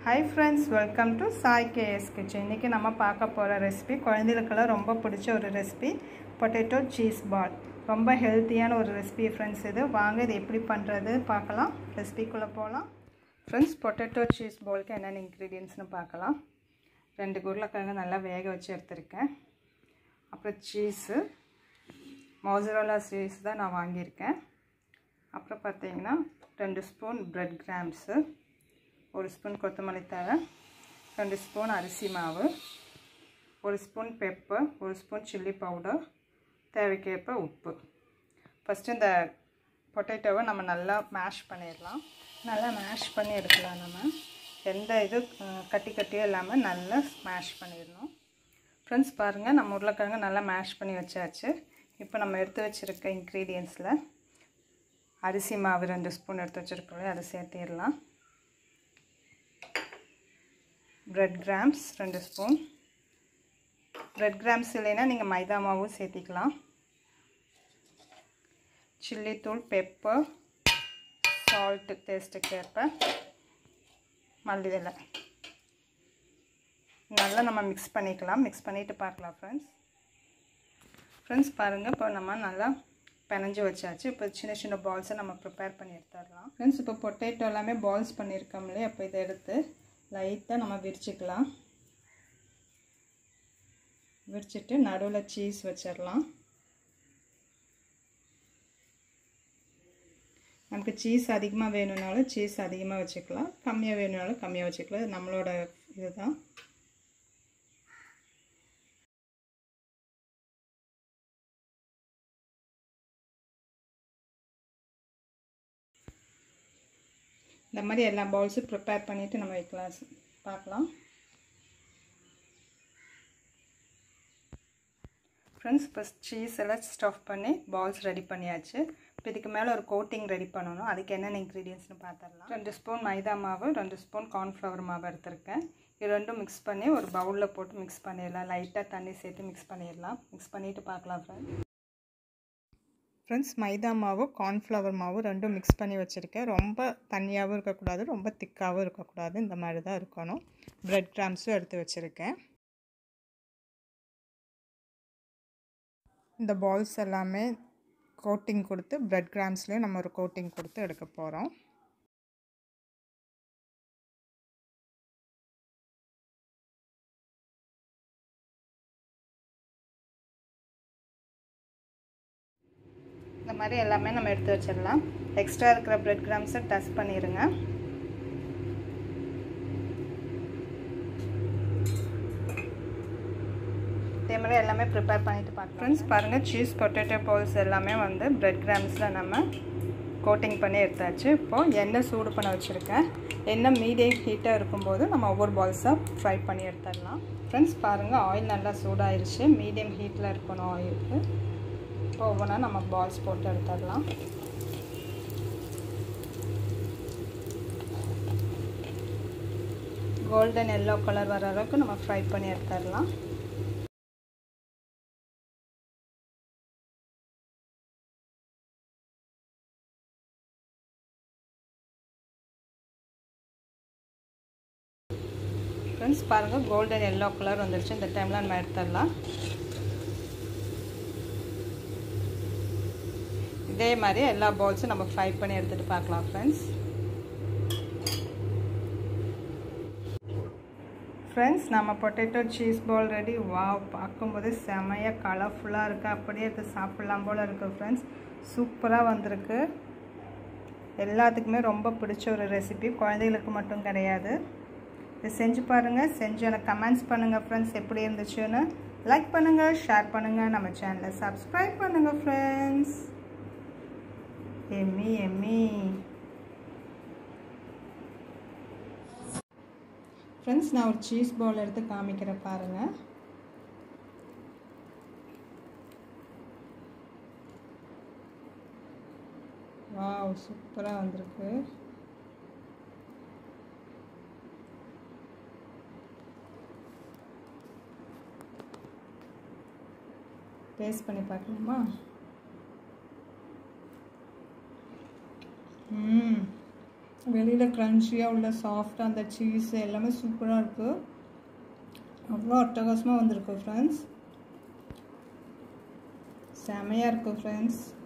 hi friends welcome to Sai KS kitchen இன்றைக்கி நம்ம பார்க்க போகிற ரெசிபி குழந்தைகளுக்கெல்லாம் ரொம்ப பிடிச்ச ஒரு ரெசிபி பொட்டேட்டோ சீஸ் பால் ரொம்ப ஹெல்த்தியான ஒரு ரெசிபி ஃப்ரெண்ட்ஸ் இது வாங்க இது எப்படி பண்ணுறது பார்க்கலாம் ரெசிபிக்குள்ளே போகலாம் ஃப்ரெண்ட்ஸ் பொட்டேட்டோ சீஸ் பாலுக்கு என்னென்ன இன்க்ரீடியன்ட்ஸ்னு பார்க்கலாம் ரெண்டு உருளைக்கிழங்கு நல்லா வேக வச்சு எடுத்திருக்கேன் அப்புறம் சீஸு மோசரோலா சீஸ் தான் நான் வாங்கியிருக்கேன் அப்புறம் பார்த்தீங்கன்னா ரெண்டு ஸ்பூன் ப்ரெட் கிராம்ஸு ஒரு ஸ்பூன் கொத்தமல்லி தழை ரெண்டு ஸ்பூன் அரிசி மாவு ஒரு ஸ்பூன் பெப்பர் ஒரு ஸ்பூன் சில்லி பவுடர் தேவைக்கேற்ப உப்பு ஃபஸ்ட்டு இந்த பொட்டேட்டோவை நம்ம நல்லா மேஷ் பண்ணிடலாம் நல்லா மேஷ் பண்ணி எடுக்கலாம் நம்ம எந்த இது கட்டி கட்டியும் இல்லாமல் நல்லா மேஷ் பண்ணிடணும் ஃப்ரெண்ட்ஸ் பாருங்கள் நம்ம உருளைக்கிழங்கு நல்லா மேஷ் பண்ணி வச்சாச்சு இப்போ நம்ம எடுத்து வச்சுருக்க இன்க்ரீடியன்ஸில் அரிசி மாவு ரெண்டு ஸ்பூன் எடுத்து வச்சுருக்கோம் அதை சேர்த்திடலாம் ப்ரெட் கிராம்ஸ் ரெண்டு ஸ்பூன் ப்ரெட் கிராம்ஸ் இல்லைன்னா நீங்கள் மைதா மாவும் சேர்த்திக்கலாம் சில்லி தூள் பெப்பர் சால்ட்டு டேஸ்ட்டுக்கு ஏற்ப மல்லிதலை நல்லா நம்ம மிக்ஸ் பண்ணிக்கலாம் மிக்ஸ் பண்ணிவிட்டு பார்க்கலாம் ஃப்ரெண்ட்ஸ் ஃப்ரெண்ட்ஸ் பாருங்கள் இப்போ நம்ம நல்லா பிணைஞ்சு வச்சாச்சு இப்போ சின்ன சின்ன பால்ஸை நம்ம ப்ரிப்பேர் பண்ணி எடுத்துடலாம் ஃப்ரெண்ட்ஸ் இப்போ பொட்டேட்டோ எல்லாமே பால்ஸ் பண்ணியிருக்கோம் இல்லையா அப்போ இதை எடுத்து லைட்டாக நம்ம விரிச்சிக்கலாம் விரிச்சிட்டு நடுவில் சீஸ் வச்சிடலாம் நமக்கு சீஸ் அதிகமாக வேணும்னாலும் சீஸ் அதிகமாக வச்சுக்கலாம் கம்மியாக வேணும்னாலும் கம்மியாக வச்சுக்கலாம் நம்மளோட இதுதான் இந்த மாதிரி எல்லா பவுல்ஸும் ப்ரிப்பேர் பண்ணிவிட்டு நம்ம வைக்கலாம் பார்க்கலாம் ஃப்ரெண்ட்ஸ் இப்போ சீஸ் எல்லாம் ஸ்டஃப் பண்ணி பால்ஸ் ரெடி பண்ணியாச்சு இப்போ இதுக்கு மேலே ஒரு கோட்டிங் ரெடி பண்ணணும் அதுக்கு என்னென்ன இன்க்ரீடியன்ஸ்னு பார்த்துடலாம் ரெண்டு ஸ்பூன் மைதா மாவு ரெண்டு ஸ்பூன் கார்ன்ஃப்ளவர் மாவு எடுத்திருக்கேன் இது ரெண்டும் மிக்ஸ் பண்ணி ஒரு பவுலில் போட்டு மிக்ஸ் பண்ணிடலாம் லைட்டாக தண்ணி சேர்த்து மிக்ஸ் பண்ணிடலாம் மிக்ஸ் பண்ணிவிட்டு பார்க்கலாம் ஃப்ரெண்ட்ஸ் ஃப்ரெண்ட்ஸ் மைதா மாவு கார்ன்ஃப்ளவர் மாவு ரெண்டும் மிக்ஸ் பண்ணி வச்சுருக்கேன் ரொம்ப தண்ணியாகவும் இருக்கக்கூடாது ரொம்ப திக்காகவும் இருக்கக்கூடாது இந்த மாதிரி தான் இருக்கணும் ப்ரெட் கிராம்ஸும் எடுத்து வச்சுருக்கேன் இந்த பால்ஸ் எல்லாமே கோட்டிங் கொடுத்து ப்ரெட் கிராம்ஸ்லேயும் நம்ம ஒரு கோட்டிங் கொடுத்து எடுக்க போகிறோம் இந்த மாதிரி எல்லாமே நம்ம எடுத்து வச்சிடலாம் எக்ஸ்ட்ரா இருக்கிற ப்ரெட் கிராம்ஸை டஸ்ட் பண்ணிடுங்க இதே மாதிரி எல்லாமே ப்ரிப்பேர் பண்ணிட்டு பார்க்கலாம் ஃப்ரெண்ட்ஸ் பாருங்கள் சீஸ் பொட்டேட்டோ பால்ஸ் எல்லாமே வந்து ப்ரெட் கிராம்ஸில் நம்ம கோட்டிங் பண்ணி எடுத்தாச்சு இப்போது எண்ணெய் சூடு பண்ண வச்சுருக்கேன் எண்ணெய் மீடியம் ஹீட்டாக இருக்கும்போது நம்ம ஒவ்வொரு பால்ஸாக ஃப்ரை பண்ணி எடுத்துடலாம் ஃப்ரெண்ட்ஸ் பாருங்கள் ஆயில் நல்லா சூடாயிருச்சு மீடியம் ஹீட்டில் இருக்கணும் ஆயிலுக்கு இப்போ ஒவ்வொன்றா நம்ம பால்ஸ் போட்டு எடுத்துடலாம் கோல்டன் எல்லோ கலர் வர அளவுக்கு நம்ம ஃப்ரை பண்ணி எடுத்துடலாம் ஃப்ரெண்ட்ஸ் பாருங்கள் கோல்டன் எல்லோ கலர் வந்துருச்சு இந்த டைமில் நம்ம எடுத்துடலாம் இதே மாதிரி எல்லா பால்ஸும் நம்ம ஃப்ரை பண்ணி எடுத்துகிட்டு பார்க்கலாம் ஃப்ரெண்ட்ஸ் ஃப்ரெண்ட்ஸ் நம்ம பொட்டேட்டோ சீஸ் பால் ரெடி வா பார்க்கும்போது செமையாக கலர்ஃபுல்லாக இருக்குது அப்படியே எடுத்து சாப்பிட்லாம் போல் இருக்குது ஃப்ரெண்ட்ஸ் சூப்பராக வந்திருக்கு எல்லாத்துக்குமே ரொம்ப பிடிச்ச ஒரு ரெசிபி குழந்தைகளுக்கு மட்டும் கிடையாது இது செஞ்சு பாருங்கள் செஞ்சு எனக்கு கமெண்ட்ஸ் பண்ணுங்கள் ஃப்ரெண்ட்ஸ் எப்படி இருந்துச்சுன்னு லைக் பண்ணுங்கள் ஷேர் பண்ணுங்கள் நம்ம சேனலை சப்ஸ்கிரைப் பண்ணுங்கள் ஃப்ரெண்ட்ஸ் எம்மி எம்மி ஃப்ரெண்ட்ஸ் நான் ஒரு சீஸ் பவுல் எடுத்து காமிக்கிறேன் பாருங்கள் வாவ் சூப்பராக வந்திருக்கு டேஸ்ட் பண்ணி பார்க்கலாமா ம் வெளியில் க்ரன்ச்சியாக உள்ள சாஃப்டாக அந்த சீஸ் எல்லாமே சூப்பராக இருக்குது அவ்வளோ அட்டகாசமாக வந்திருக்கு ஃப்ரெண்ட்ஸ் செமையாக இருக்குது ஃப்ரெண்ட்ஸ்